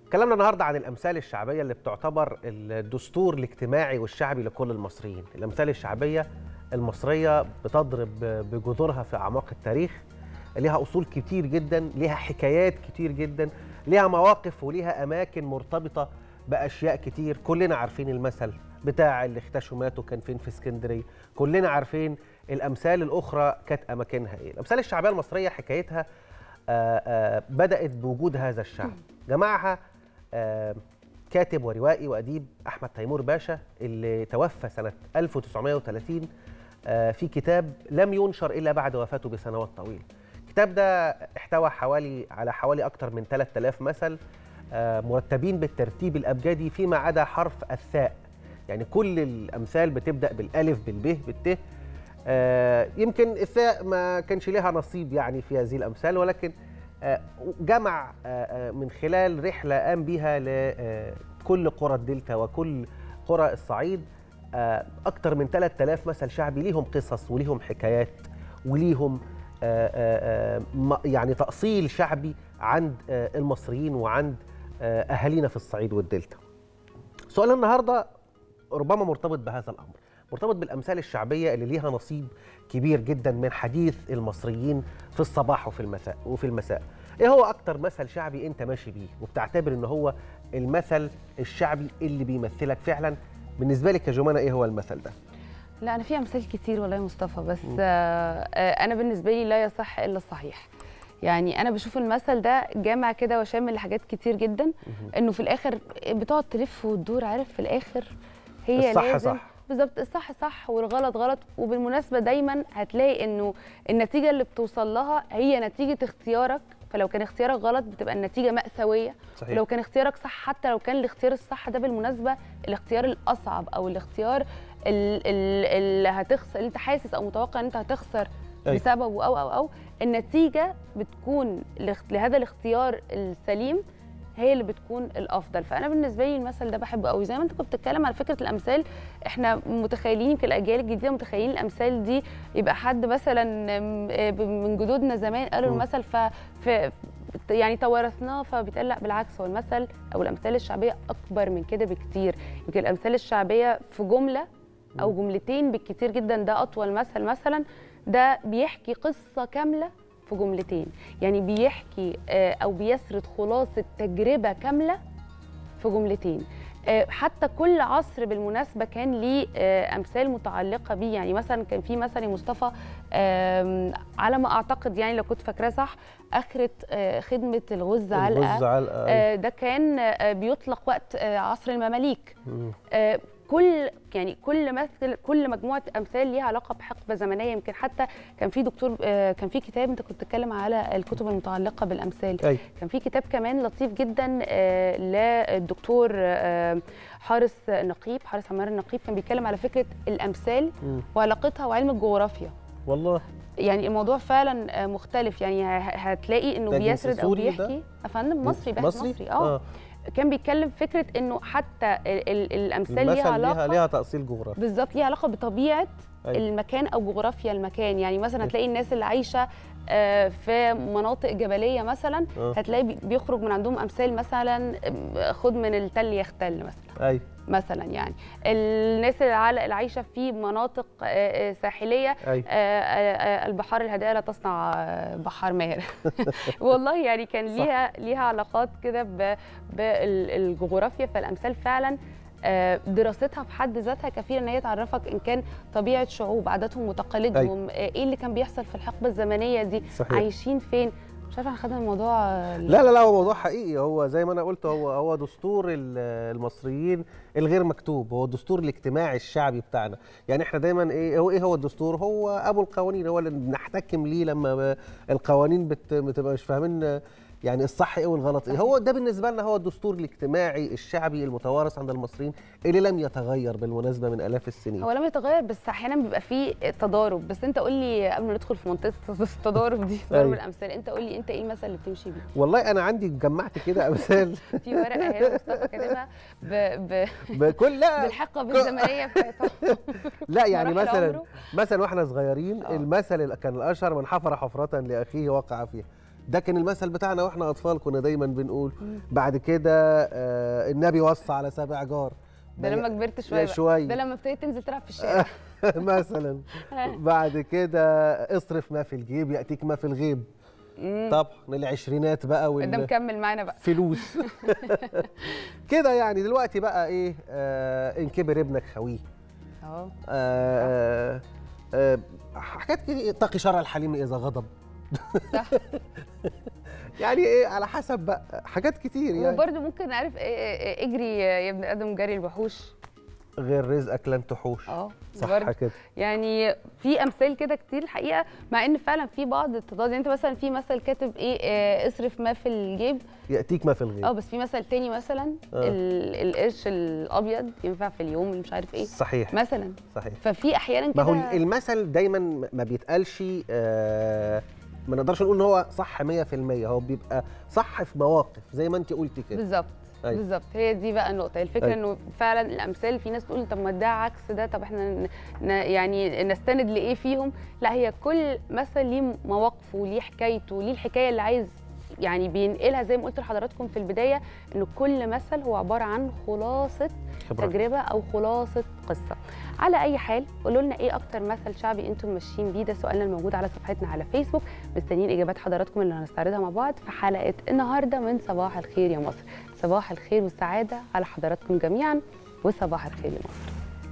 كلامنا النهارده عن الامثال الشعبيه اللي بتعتبر الدستور الاجتماعي والشعبي لكل المصريين الامثال الشعبيه المصريه بتضرب بجذورها في اعماق التاريخ ليها اصول كتير جدا ليها حكايات كتير جدا ليها مواقف وليها اماكن مرتبطه باشياء كتير كلنا عارفين المثل بتاع اللي اختشوا ماتوا كان فين في اسكندريه كلنا عارفين الامثال الاخرى كانت اماكنها ايه الامثال الشعبيه المصريه حكايتها آآ آآ بدات بوجود هذا الشعب جمعها كاتب وروائي واديب احمد تيمور باشا اللي توفى سنه 1930 في كتاب لم ينشر الا بعد وفاته بسنوات طويله الكتاب ده احتوى حوالي على حوالي اكثر من 3000 مثل مرتبين بالترتيب الابجدي فيما عدا حرف الثاء يعني كل الامثال بتبدا بالالف بالب بالت يمكن الثاء ما كانش لها نصيب يعني في هذه الامثال ولكن جمع من خلال رحله قام بها لكل قرى الدلتا وكل قرى الصعيد اكثر من 3000 مثل شعبي ليهم قصص وليهم حكايات وليهم يعني تأصيل شعبي عند المصريين وعند أهالينا في الصعيد والدلتا سؤال النهاردة ربما مرتبط بهذا الأمر مرتبط بالأمثال الشعبية اللي ليها نصيب كبير جدا من حديث المصريين في الصباح وفي المساء وفي المساء ايه هو اكتر مثل شعبي انت ماشي بيه وبتعتبر ان هو المثل الشعبي اللي بيمثلك فعلا بالنسبه لك يا جمانه ايه هو المثل ده لا انا في امثال كتير والله يا مصطفى بس آه انا بالنسبه لي لا يصح الا الصحيح يعني انا بشوف المثل ده جامع كده وشامل لحاجات كتير جدا انه في الاخر بتقعد تلف وتدور عارف في الاخر هي الصح لازم صح بالظبط الصح صح والغلط غلط وبالمناسبه دايما هتلاقي انه النتيجه اللي بتوصل لها هي نتيجه اختيارك فلو كان اختيارك غلط بتبقى النتيجه مأساويه صحيح. ولو كان اختيارك صح حتى لو كان الاختيار الصح ده بالمناسبه الاختيار الاصعب او الاختيار اللي هتخسر اللي انت حاسس او متوقع ان انت هتخسر أي. بسببه او او او النتيجه بتكون لهذا الاختيار السليم هي اللي بتكون الافضل فانا بالنسبه لي المثل ده بحبه قوي زي ما انت كنت بتتكلم على فكره الامثال احنا متخيلين يمكن الاجيال الجديده متخيلين الامثال دي يبقى حد مثلا من جدودنا زمان قالوا المثل ف يعني توارثناه فبيتقال لا بالعكس هو المثل او الامثال الشعبيه اكبر من كده بكتير يمكن الامثال الشعبيه في جمله او جملتين بالكتير جدا ده اطول مثل مثلا ده بيحكي قصه كامله في جملتين يعني بيحكي او بيسرد خلاصه تجربه كامله في جملتين حتى كل عصر بالمناسبه كان ليه امثال متعلقه بيه يعني مثلا كان في مثل يا مصطفى على ما اعتقد يعني لو كنت فاكراه صح اخره خدمه الغز علقه الغز علقه ده كان بيطلق وقت عصر المماليك كل يعني كل مثل كل مجموعه امثال ليها علاقه بحقبه زمنيه يمكن حتى كان في دكتور كان في كتاب انت كنت بتتكلم على الكتب المتعلقه بالامثال أي. كان في كتاب كمان لطيف جدا للدكتور حارس نقيب حارس عمار النقيب كان بيتكلم على فكره الامثال م. وعلاقتها وعلم الجغرافيا والله يعني الموضوع فعلا مختلف يعني هتلاقي انه ده بيسرد او سوري ده؟ بيحكي افندم مصري بحث مصري؟ مصري اه آه. كان بيتكلم فكره انه حتى ال- ال- الامثال ليها المثل علاقه ليها ليها تأصيل جغرافي بالظبط ليها علاقه بطبيعه أيوة. المكان او جغرافيا المكان يعني مثلا أيوة. هتلاقي الناس اللي عايشه آه، في مناطق جبليه مثلا آه. هتلاقي بي- بيخرج من عندهم امثال مثلا آه، خد من التل يختل مثلا ايوه مثلا يعني الناس اللي عال- اللي عايشه في مناطق آه، آه، ساحليه ايوه آه، آه، آه، البحار الهادئه لا تصنع آه، بحار ماهر والله يعني كان صح. ليها ليها علاقات كده ب- بالجغرافيا فالامثال فعلا آه، دراستها في حد ذاتها كفيله ان هي تعرفك ان كان طبيعه شعوب عاداتهم وتقاليدهم آه، ايه اللي كان بيحصل في الحقبه الزمنيه دي صحيح. عايشين فين مش عارفه احنا خدنا الموضوع آه، لا لا لا هو موضوع حقيقي هو زي ما انا قلت هو هو دستور ال- المصريين الغير مكتوب هو الدستور الاجتماعي الشعبي بتاعنا يعني احنا دايما ايه هو ايه هو الدستور هو ابو القوانين هو اللي بنحتكم ليه لما ب- القوانين بت- بتبقى مش فاهمين يعني الصح ايه والغلط ايه هو ده بالنسبه لنا هو الدستور الاجتماعي الشعبي المتوارث عند المصريين اللي لم يتغير بالمناسبه من الاف السنين هو لم يتغير بس احيانا بيبقى فيه تضارب بس انت قول لي قبل ما ندخل في منطقه التضارب دي تضارب أيوة. الامثال انت قول لي انت ايه المثل اللي بتمشي بيه والله انا عندي جمعت كده امثال في ورقه هنا مصطفى كاتبها ب... ب... بكل لا بالحقبه الزمنيه بتاعتها لا يعني مراحل مثلا عمره. مثلا واحنا صغيرين آه. المثل اللي كان الاشهر من حفر حفره لاخيه وقع فيها ده كان المثل بتاعنا واحنا اطفال كنا دايما بنقول بعد كده آه النبي وصى على سبع جار ده لما كبرت شويه بقى. شويه ده لما ابتديت تنزل تلعب في الشارع مثلا بعد كده اصرف ما في الجيب ياتيك ما في الغيب طبعا العشرينات بقى ده وال مكمل معانا بقى فلوس كده يعني دلوقتي بقى ايه آه ان كبر ابنك خويه اه آه آه حاجات كده اتقي شر الحليم اذا غضب صح يعني ايه على حسب بقى حاجات كتير يعني وبرده ممكن عارف إيه- إيه- اجري يا ابن ادم جري الوحوش غير رزقك لن تحوش اه صح برضه. كده يعني في امثال كده كتير الحقيقه مع ان فعلا في بعض التضاد يعني انت مثلا في مثل كاتب ايه آه، اصرف ما في الجيب ياتيك ما في الغيب اه بس في مثل تاني مثلا آه. ال- القرش الابيض ينفع في اليوم اللي مش عارف ايه صحيح مثلا صحيح ففي احيانا ما كده هو المثل دايما ما بيتقالش آه ما نقدرش نقول ان هو صح 100% هو بيبقى صح في مواقف زي ما انت قلتي كده بالظبط أيوة. بالظبط هي دي بقى النقطه الفكره أيوة. انه فعلا الامثال في ناس تقول طب ما ده عكس ده طب احنا ن- ن- يعني نستند لايه فيهم لا هي كل مثل ليه مواقفه ليه حكايته ليه الحكايه اللي عايز يعني بينقلها زي ما قلت لحضراتكم في البدايه انه كل مثل هو عباره عن خلاصه خبرة. تجربه او خلاصه قصه على اي حال قولوا لنا ايه اكتر مثل شعبي انتم ماشيين بيه ده سؤالنا الموجود على صفحتنا على فيسبوك مستنيين اجابات حضراتكم اللي هنستعرضها مع بعض في حلقه النهارده من صباح الخير يا مصر صباح الخير والسعاده على حضراتكم جميعا وصباح الخير يا مصر